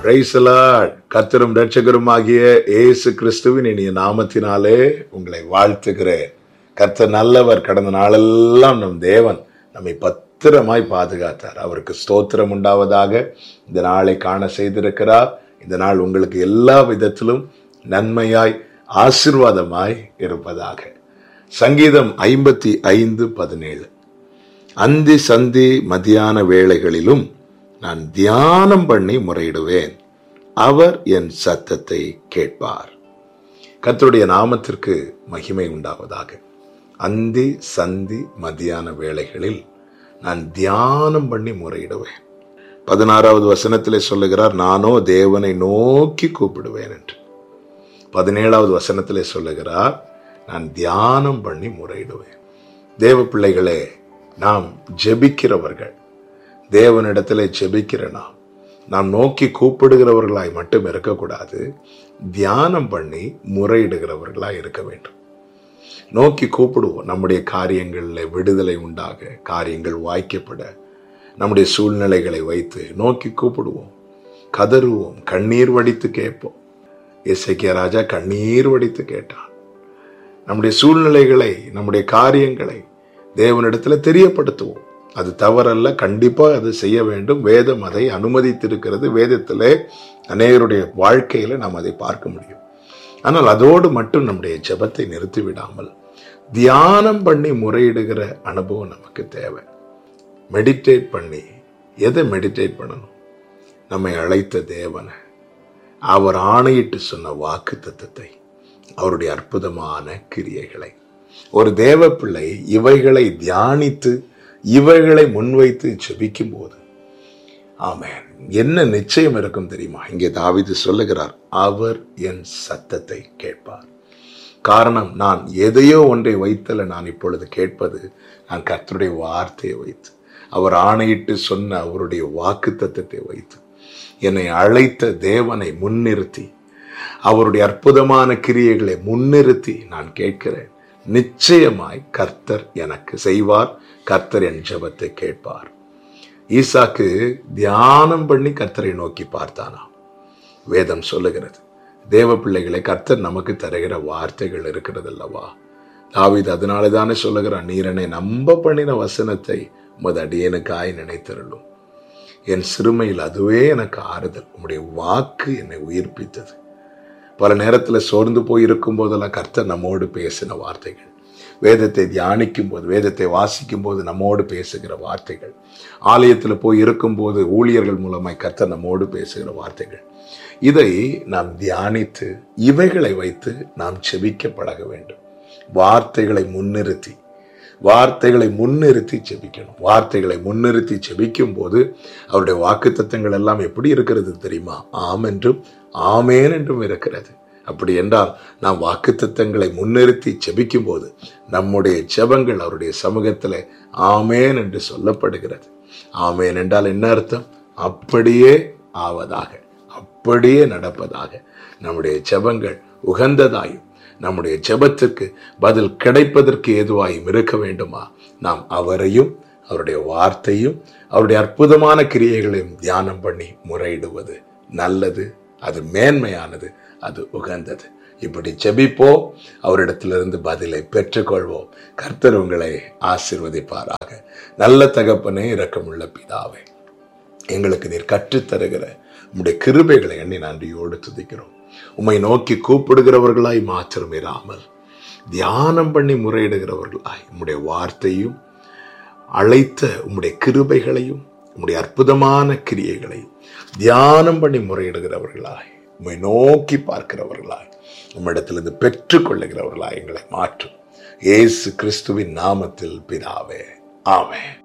பிரைசலாட் கர்த்தரும் ரட்சகருமாகிய இயேசு கிறிஸ்துவின் இனிய நாமத்தினாலே உங்களை வாழ்த்துகிறேன் கர்த்தர் நல்லவர் கடந்த நாளெல்லாம் நம் தேவன் நம்மை பத்திரமாய் பாதுகாத்தார் அவருக்கு ஸ்தோத்திரம் உண்டாவதாக இந்த நாளை காண செய்திருக்கிறார் இந்த நாள் உங்களுக்கு எல்லா விதத்திலும் நன்மையாய் ஆசிர்வாதமாய் இருப்பதாக சங்கீதம் ஐம்பத்தி ஐந்து பதினேழு அந்தி சந்தி மதியான வேளைகளிலும் நான் தியானம் பண்ணி முறையிடுவேன் அவர் என் சத்தத்தை கேட்பார் கர்த்தருடைய நாமத்திற்கு மகிமை உண்டாவதாக அந்தி சந்தி மதியான வேளைகளில் நான் தியானம் பண்ணி முறையிடுவேன் பதினாறாவது வசனத்திலே சொல்லுகிறார் நானோ தேவனை நோக்கி கூப்பிடுவேன் என்று பதினேழாவது வசனத்திலே சொல்லுகிறார் நான் தியானம் பண்ணி முறையிடுவேன் தேவ பிள்ளைகளே நாம் ஜெபிக்கிறவர்கள் தேவனிடத்திலே ஜெபிக்கிற நாம் நாம் நோக்கி கூப்பிடுகிறவர்களாய் மட்டும் இருக்கக்கூடாது தியானம் பண்ணி முறையிடுகிறவர்களாய் இருக்க வேண்டும் நோக்கி கூப்பிடுவோம் நம்முடைய காரியங்களில் விடுதலை உண்டாக காரியங்கள் வாய்க்கப்பட நம்முடைய சூழ்நிலைகளை வைத்து நோக்கி கூப்பிடுவோம் கதறுவோம் கண்ணீர் வடித்து கேட்போம் இசைக்கிய ராஜா கண்ணீர் வடித்து கேட்டான் நம்முடைய சூழ்நிலைகளை நம்முடைய காரியங்களை தேவனிடத்துல தெரியப்படுத்துவோம் அது தவறல்ல கண்டிப்பா அது செய்ய வேண்டும் வேதம் அதை அனுமதித்திருக்கிறது வேதத்திலே அநேகருடைய வாழ்க்கையில நாம் அதை பார்க்க முடியும் ஆனால் அதோடு மட்டும் நம்முடைய ஜெபத்தை நிறுத்தி விடாமல் தியானம் பண்ணி முறையிடுகிற அனுபவம் நமக்கு தேவை மெடிடேட் பண்ணி எதை மெடிடேட் பண்ணணும் நம்மை அழைத்த தேவனை அவர் ஆணையிட்டு சொன்ன வாக்கு தத்துவத்தை அவருடைய அற்புதமான கிரியைகளை ஒரு தேவ பிள்ளை இவைகளை தியானித்து இவைகளை முன்வைத்து ஜெபிக்கும் போது ஆமென் என்ன நிச்சயம் இருக்கும் தெரியுமா இங்கே தாவிது சொல்லுகிறார் அவர் என் சத்தத்தை கேட்பார் காரணம் நான் எதையோ ஒன்றை வைத்தல நான் இப்பொழுது கேட்பது நான் கர்த்தருடைய வார்த்தையை வைத்து அவர் ஆணையிட்டு சொன்ன அவருடைய வாக்கு தத்தத்தை வைத்து என்னை அழைத்த தேவனை முன்னிறுத்தி அவருடைய அற்புதமான கிரியைகளை முன்னிறுத்தி நான் கேட்கிறேன் நிச்சயமாய் கர்த்தர் எனக்கு செய்வார் கர்த்தர் என் ஜெபத்தை கேட்பார் ஈசாக்கு தியானம் பண்ணி கர்த்தரை நோக்கி பார்த்தானா வேதம் சொல்லுகிறது தேவ பிள்ளைகளை கர்த்தர் நமக்கு தருகிற வார்த்தைகள் இருக்கிறது அல்லவா தாவிது அதனால தானே சொல்லுகிறான் நீரனை நம்ப பண்ணின வசனத்தை உமது அடியனுக்காய் நினைத்தருளும் என் சிறுமையில் அதுவே எனக்கு ஆறுதல் உம்முடைய வாக்கு என்னை உயிர்ப்பித்தது பல நேரத்தில் சோர்ந்து போய் இருக்கும் போதெல்லாம் கர்த்தர் நம்மோடு பேசின வார்த்தைகள் வேதத்தை தியானிக்கும் போது வேதத்தை வாசிக்கும் போது நம்மோடு பேசுகிற வார்த்தைகள் ஆலயத்தில் போய் இருக்கும்போது ஊழியர்கள் மூலமாய் கர்த்தர் நம்மோடு பேசுகிற வார்த்தைகள் இதை நாம் தியானித்து இவைகளை வைத்து நாம் செபிக்க பழக வேண்டும் வார்த்தைகளை முன்னிறுத்தி வார்த்தைகளை முன்னிறுத்தி செபிக்கணும் வார்த்தைகளை முன்னிறுத்தி செபிக்கும் போது அவருடைய வாக்கு எல்லாம் எப்படி இருக்கிறது தெரியுமா ஆம் என்றும் ஆமேன் என்றும் இருக்கிறது அப்படி என்றால் நாம் வாக்கு முன்னிறுத்தி செபிக்கும் போது நம்முடைய ஜெபங்கள் அவருடைய சமூகத்தில் ஆமேன் என்று சொல்லப்படுகிறது ஆமேன் என்றால் என்ன அர்த்தம் அப்படியே ஆவதாக அப்படியே நடப்பதாக நம்முடைய ஜெபங்கள் உகந்ததாயும் நம்முடைய ஜெபத்திற்கு பதில் கிடைப்பதற்கு ஏதுவாயும் இருக்க வேண்டுமா நாம் அவரையும் அவருடைய வார்த்தையும் அவருடைய அற்புதமான கிரியைகளையும் தியானம் பண்ணி முறையிடுவது நல்லது அது மேன்மையானது அது உகந்தது இப்படி ஜெபிப்போம் அவரிடத்திலிருந்து பதிலை பெற்றுக்கொள்வோம் கர்த்தர் உங்களை ஆசிர்வதிப்பாராக நல்ல தகப்பனே இரக்கமுள்ள பிதாவே எங்களுக்கு நீர் கற்றுத்தருகிற உம்முடைய கிருபைகளை எண்ணி நன்றியோடு துதிக்கிறோம் உம்மை நோக்கி கூப்பிடுகிறவர்களாய் மாத்திரம் இராமல் தியானம் பண்ணி முறையிடுகிறவர்களாய் உம்முடைய வார்த்தையும் அழைத்த உம்முடைய கிருபைகளையும் உம்முடைய அற்புதமான கிரியைகளையும் தியானம் பண்ணி முறையிடுகிறவர்களாய் உம்மை நோக்கி பார்க்கிறவர்களாய் உம்மிடத்திலிருந்து பெற்றுக்கொள்ளுகிறவர்களாய் எங்களை மாற்றும் இயேசு கிறிஸ்துவின் நாமத்தில் பிதாவே ஆமென்